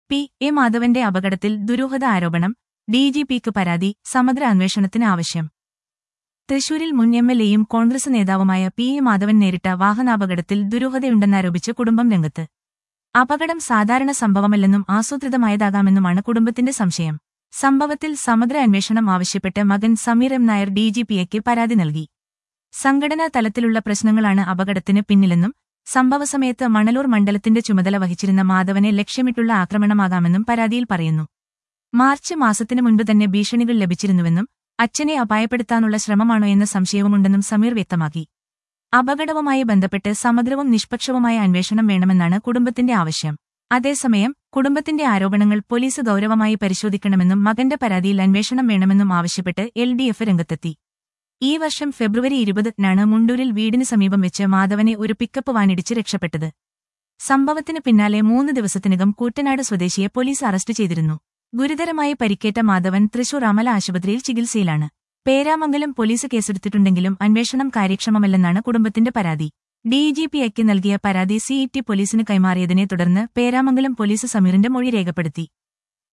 P A മാധവന്റെ അപകടത്തിൽ ദുരൂഹത ആരോപണം ഡിജിപിക്ക് പരാതി സമഗ്ര അന്വേഷണത്തിന് ആവശ്യം തൃശൂരിൽ മുൻ എം എൽ എയും കോൺഗ്രസ് നേതാവുമായ പി എ മാധവൻ നേരിട്ട വാഹനാപകടത്തിൽ ദുരൂഹതയുണ്ടെന്നാരോപിച്ച് കുടുംബം രംഗത്ത് അപകടം സാധാരണ സംഭവമല്ലെന്നും ആസൂത്രിതമായതാകാമെന്നുമാണ് കുടുംബത്തിന്റെ സംശയം സംഭവത്തിൽ സമഗ്ര അന്വേഷണം ആവശ്യപ്പെട്ട് മകൻ സമീർ എം നായർ ഡിജിപിക്ക് പരാതി നൽകി സംഘടനാ തലത്തിലുള്ള പ്രശ്നങ്ങളാണ് അപകടത്തിന് പിന്നിലെന്നും സംഭവസമയത്ത് മണലൂർ മണ്ഡലത്തിന്റെ ചുമതല വഹിച്ചിരുന്ന മാധവനെ ലക്ഷ്യമിട്ടുള്ള ആക്രമണമാകാമെന്നും പരാതിയിൽ പറയുന്നു മാർച്ച് മാസത്തിനു മുൻപ് തന്നെ ഭീഷണികൾ ലഭിച്ചിരുന്നുവെന്നും അച്ഛനെ അപായപ്പെടുത്താനുള്ള ശ്രമമാണോ എന്ന സംശയവുമുണ്ടെന്നും സമീർ വ്യക്തമാക്കി അപകടവുമായി ബന്ധപ്പെട്ട് സമഗ്രവും നിഷ്പക്ഷവുമായ അന്വേഷണം വേണമെന്നാണ് കുടുംബത്തിന്റെ ആവശ്യം അതേസമയം കുടുംബത്തിന്റെ ആരോപണങ്ങൾ പോലീസ് ഗൌരവമായി പരിശോധിക്കണമെന്നും മകന്റെ പരാതിയിൽ അന്വേഷണം വേണമെന്നും ആവശ്യപ്പെട്ട് എൽ ഡി എഫ് രംഗത്തെത്തി ഈ വർഷം ഫെബ്രുവരി ഇരുപതിനാണ് മുണ്ടൂരിൽ വീടിന് സമീപം വെച്ച് മാധവനെ ഒരു പിക്കപ്പ് വാനിടിച്ച് രക്ഷപ്പെട്ടത് സംഭവത്തിന് പിന്നാലെ മൂന്ന് ദിവസത്തിനകം കൂറ്റനാട് സ്വദേശിയെ പോലീസ് അറസ്റ്റ് ചെയ്തിരുന്നു ഗുരുതരമായി പരിക്കേറ്റ മാധവൻ തൃശൂർ അമല ആശുപത്രിയിൽ ചികിത്സയിലാണ് പേരാമംഗലം പോലീസ് കേസെടുത്തിട്ടുണ്ടെങ്കിലും അന്വേഷണം കാര്യക്ഷമമല്ലെന്നാണ് കുടുംബത്തിന്റെ പരാതി ഡിജിപിക്ക് നൽകിയ പരാതി സിഇടി പോലീസിന് കൈമാറിയതിനെ തുടർന്ന് പേരാമംഗലം പോലീസ് സമീറിന്റെ മൊഴി രേഖപ്പെടുത്തി